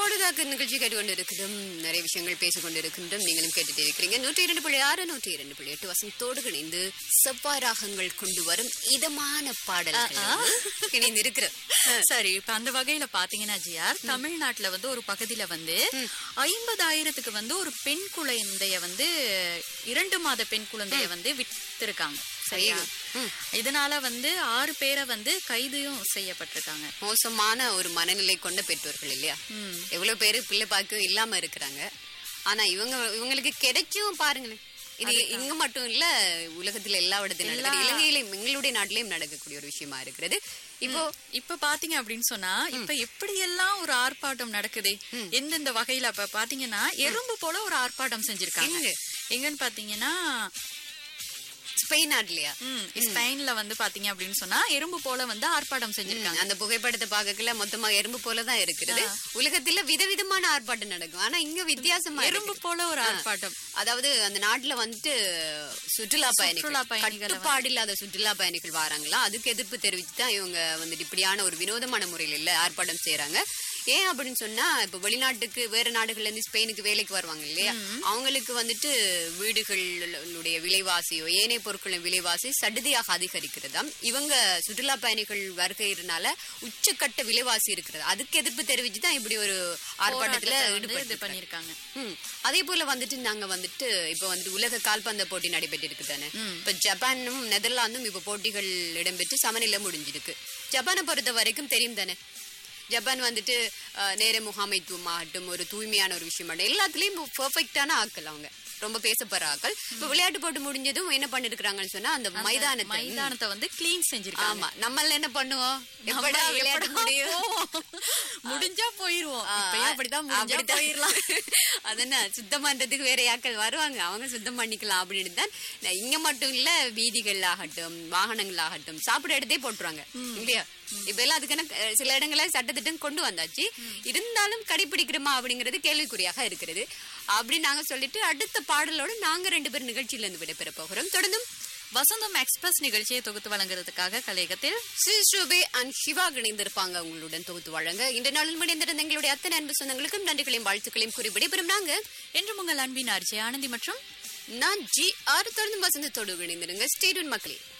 பொழுதாக்கு நிகழ்ச்சி கேட்டுக்கொண்டு இருக்கிறோம் நிறைய விஷயங்கள் பேசிக் கொண்டு இருக்கின்றோம் நீங்களும் கேட்டுட்டு இருக்கிறீங்க நூற்றி இரண்டு புள்ளி ஆறு நூற்றி இரண்டு புள்ளி எட்டு வசந்தோடு இணைந்து செவ்வாய் ராகங்கள் கொண்டு வரும் இதமான பாடல்கள் இணைந்து இருக்கிறோம் சரி இப்ப அந்த வகையில பாத்தீங்கன்னா ஜிஆர் தமிழ்நாட்டுல வந்து ஒரு பகுதியில வந்து ஐம்பதாயிரத்துக்கு வந்து ஒரு பெண் குழந்தைய வந்து இரண்டு மாத பெண் குழந்தைய வந்து வித்திருக்காங்க சரியா இதனால வந்து ஆறு பேரை வந்து கைதும் செய்யப்பட்டிருக்காங்க மோசமான ஒரு மனநிலை கொண்ட பெற்றோர்கள் இல்லையா ம். எவ்வளவு பேரு பிள்ளை பாக்கியம் இல்லாம இருக்கிறாங்க ஆனா இவங்க இவங்களுக்கு கிடைச்சும் பாருங்களேன் இது இங்க மட்டும் இல்ல உலகத்துல எல்லா இடத்துலயும் நடக்குது இலங்கையிலும் எங்களுடைய நாட்டிலையும் நடக்கக்கூடிய ஒரு விஷயமா இருக்கிறது இப்போ இப்ப பாத்தீங்க அப்படின்னு சொன்னா இப்ப எப்படி எல்லாம் ஒரு ஆர்ப்பாட்டம் நடக்குது எந்தெந்த வகையில அப்ப பாத்தீங்கன்னா எறும்பு போல ஒரு ஆர்ப்பாட்டம் செஞ்சிருக்காங்க எங்க? எங்கன்னு பாத்தீங்கன்னா ஸ்பெயின் நாட்டிலயா ம், ஸ்பெயின்ல வந்து பாத்தீங்க அப்படின்னு சொன்னா எறும்பு போல வந்து ஆர்ப்பாட்டம் செஞ்சிருக்காங்க அந்த புகைப்படத்தை பார்க்கல மொத்தமா எறும்பு போலதான் இருக்கிறது உலகத்துல விதவிதமான ஆர்ப்பாட்டம் நடக்கும் ஆனா இங்க வித்தியாசமா எறும்பு இருக்குது. போல ஒரு ஆர்ப்பாட்டம் அதாவது அந்த நாட்டுல வந்துட்டு சுற்றுலா பயணிகள் சுற்றுலா பயணிகளை கட்டுப்பாடு இல்லாத சுற்றுலா பயணிகள் வராங்களா அதுக்கு எதிர்ப்பு தெரிவித்து தான் இவங்க வந்துட்டு இப்படியான ஒரு வினோதமான முறையில் இல்ல ஆர்ப்பாட்டம் செய்யறாங்க ஏன் அப்படின்னு சொன்னா இப்ப வெளிநாட்டுக்கு வேற நாடுகள்ல இருந்து ஸ்பெயினுக்கு வேலைக்கு வருவாங்க இல்லையா அவங்களுக்கு வந்துட்டு வீடுகளுடைய விலைவாசியோ ஏனைய பொருட்களின் விலைவாசி சடுதியாக அதிகரிக்கிறதாம் இவங்க சுற்றுலா பயணிகள் வருகையினால உச்சக்கட்ட விலைவாசி இருக்கிறது அதுக்கு எதிர்ப்பு தெரிவிச்சு தான் இப்படி ஒரு ஆர்ப்பாட்டத்துல போராட்டத்தை வந்து இது ஈடுபட்டு பண்ணிருக்காங்க ம். அதே போல வந்துட்டு நாங்க வந்துட்டு இப்ப வந்துட்டு உலக கால்பந்து போட்டி நடைபெற்று இருக்கு தானே இப்ப ஜப்பானும் நெதர்லாந்தும் இப்ப போட்டிகள் இடம்பெற்று சமநிலை முடிஞ்சிருக்கு ஜப்பானை பொறுத்த வரைக்கும் தெரியும் தானே ஜப்பான் வந்துட்டு அஹ், நேர முகாமைத்துவம் ஆகட்டும் ஒரு தூய்மையான ஒரு விஷயம் ஆகட்டும் எல்லாத்துலயும் பெர்ஃபெக்டான ஆக்கள் அவங்க ரொம்ப பேசப்படுற ஆக்கள் இப்ப விளையாட்டு போட்டு முடிஞ்சதும் என்ன பண்ணிருக்காங்கன்னு சொன்னா அந்த மைதானத்தை மைதானத்தை வந்து கிளீன் செஞ்சிருக்காங்க ஆமா நம்மள என்ன பண்ணுவோம் நம்ம எப்படா விளையாட எப்படா முடியும் போவோம்? முடிஞ்சா போயிருவோம் ஆ, இப்பயும் அப்படிதான் முடிஞ்சா அப்படித்தான். போயிரலாம் அதென்ன சுத்தம் பண்றதுக்கு வேற யாக்கள் வருவாங்க அவங்க சுத்தம் பண்ணிக்கலாம் அப்படின்னு தான் நான் இங்க மட்டும் இல்ல வீதிகள் ஆகட்டும் வாகனங்கள் ஆகட்டும் சாப்பிட இடத்தே போட்டுருவாங்க இல்லையா இப்ப எல்லாம் அதுக்கான அஹ், சில இடங்கள சட்டத்திட்டம் கொண்டு வந்தாச்சு இருந்தாலும் கடைபிடிக்கிறோமா அப்படிங்கிறது கேள்விக்குறியாக இருக்கிறது அப்படி நாங்க சொல்லிட்டு அடுத்த பாடலோட நாங்க ரெண்டு பேரும் நிகழ்ச்சியில இருந்து விடைபெற போகிறோம் தொடர்ந்தும் வசந்தம் எக்ஸ்பிரஸ் நிகழ்ச்சியை தொகுத்து வழங்குறதுக்காக கலையகத்தில் ஸ்ரீ ஷோபே அண்ட் சிவா இணைந்திருப்பாங்க உங்களுடன் தொகுத்து வழங்க இந்த நாளில் முடிந்திருந்த எங்களுடைய அத்தனை அன்பு சொந்தங்களுக்கும் நன்றிகளையும் வாழ்த்துக்களையும் கூறி விடைபெறும் நாங்க என்றும் உங்கள் அன்பின் அர்ஜி ஆனந்தி மற்றும் நான் ஜி ஆறு தொடர்ந்து வசந்தத்தோடு இணைந்திருங்க ஸ்டேடியன் மக்களே